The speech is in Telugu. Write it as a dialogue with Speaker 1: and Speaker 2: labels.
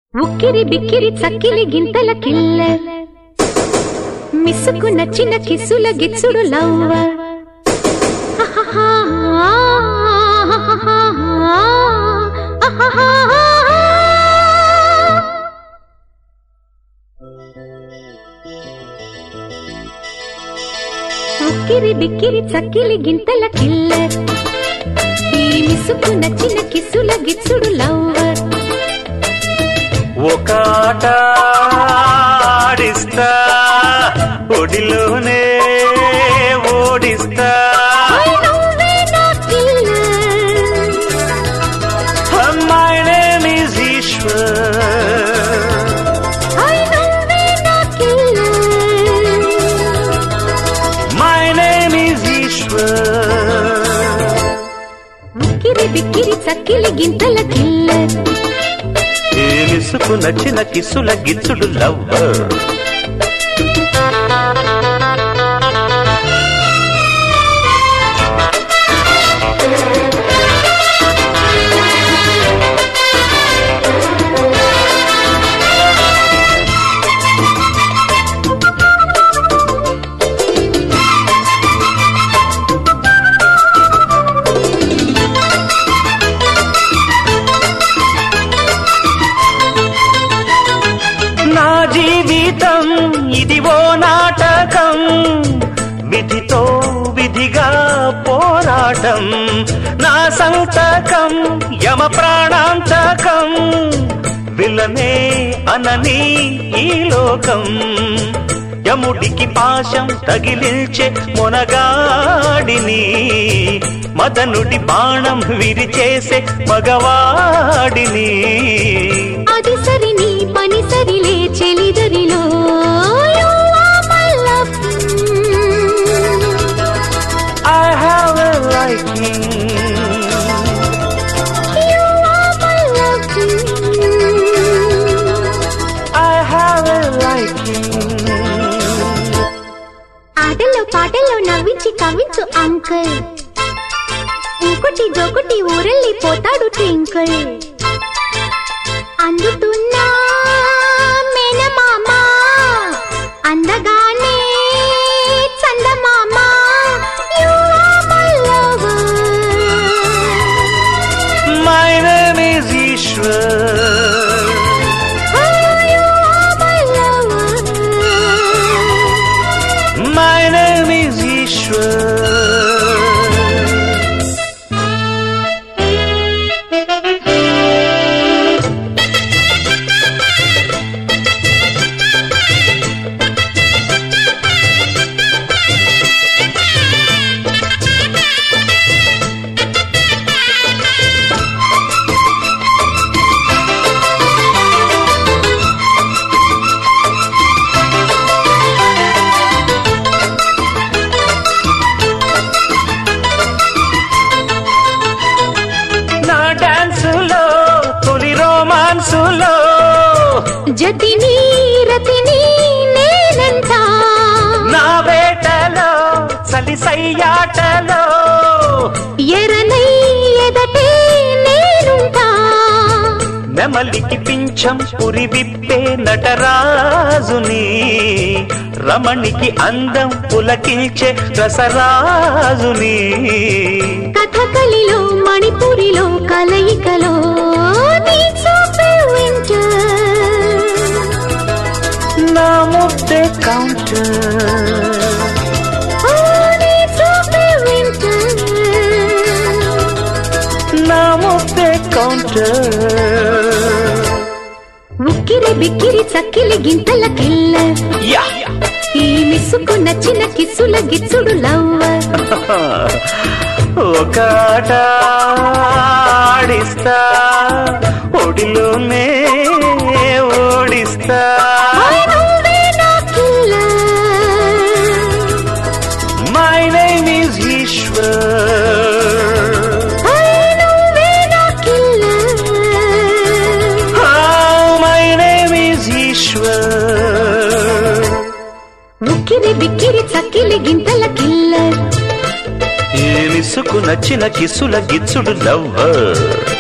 Speaker 1: ఉక్కిరి బిక్కిరి చక్కిలి గింతల కిల్లర్ మిస్సుకు నచ్చిన కిస్సుల గిచ్చుడు లవ్వర్ ఉక్కిరి బిక్కిరి చక్కిలి గింతల కిల్లర్ ఈ మిస్సుకు నచ్చిన కిస్సుల గిచ్చుడు లవ్వర్
Speaker 2: ఒక ఆట ఆడిస్తా ఒడిలోనే ఓడిస్తా
Speaker 1: నువ్వే నా killer
Speaker 2: my name is Eshwar
Speaker 1: I నువ్వే నా killer
Speaker 2: my name is Eshwar
Speaker 1: ఉక్కిరి బిక్కిరి చక్కిలి గింతల కిల్లర్
Speaker 2: ఏ మిసుకు నచ్చిన కిసుల గిచ్చుడు లవ్వర్ నా జీవితం ఇది ఓ నాటకం విధితో విధిగా పోరాటం నా సంతకం యమ ప్రాణాంతకం విలనే అనని ఈ లోకం యముడికి పాశం తగిలించే మొనగాడిని మదనుడి బాణం విరిచేసే మగవాడిని
Speaker 1: అది సరి నీ పని సరిలే చెలిదరిలో You are my love.
Speaker 2: I have a liking.
Speaker 1: You are my love.
Speaker 2: I have a liking.
Speaker 1: ఆటల్లో పాటల్లో నవ్వించి కవ్వించు అంకుల్ ఇంకొటి జోకుటి ఊరెళ్ళి పోతాడు ట్వింకుల్ అందుతున్నా మేనమామ అందగానే చందమామ You are my lover.
Speaker 2: My name is Ishwar.
Speaker 1: Oh, you are my lover.
Speaker 2: My name is Ishwar. నా డాన్సులో తొలి రోమాన్సులో
Speaker 1: జతిని రతిని నేనంట
Speaker 2: నా వేటలో చలి సయ్యాటలో
Speaker 1: ఎరనై ఎదటే నేనుంటా
Speaker 2: నెమలికి పింఛం పురి విప్పే నటరాజుని రమణికి అందం పులకించే రసరాజుని
Speaker 1: కథకలిలో మణిపురిలో కలయికలో నీ చూపే వింటర్
Speaker 2: నా ముద్దే కౌంటర్
Speaker 1: ఓ నీ చూపే వింటర్
Speaker 2: నా ముద్దే కౌంటర్
Speaker 1: ఉక్కిరి బిక్కిరి చక్కిలి గింతల కిల్లర్
Speaker 2: యా
Speaker 1: ఈ మిస్సుకు నచ్చిన కిస్సుల గిచ్చుడు లవ్వర్
Speaker 2: ఒక ఆట ఆడిస్తా ఒడిలోనే ఓడిస్తా
Speaker 1: నువ్వే నా killer
Speaker 2: my name is Eshwar
Speaker 1: నువ్వే నా killer
Speaker 2: my name is Eshwar
Speaker 1: ఉక్కిరి బిక్కిరి చక్కిలి గింతల కిల్లర్
Speaker 2: ఏ మిసుకు నచ్చిన కిసుల గిచ్చుడు లవ్వర్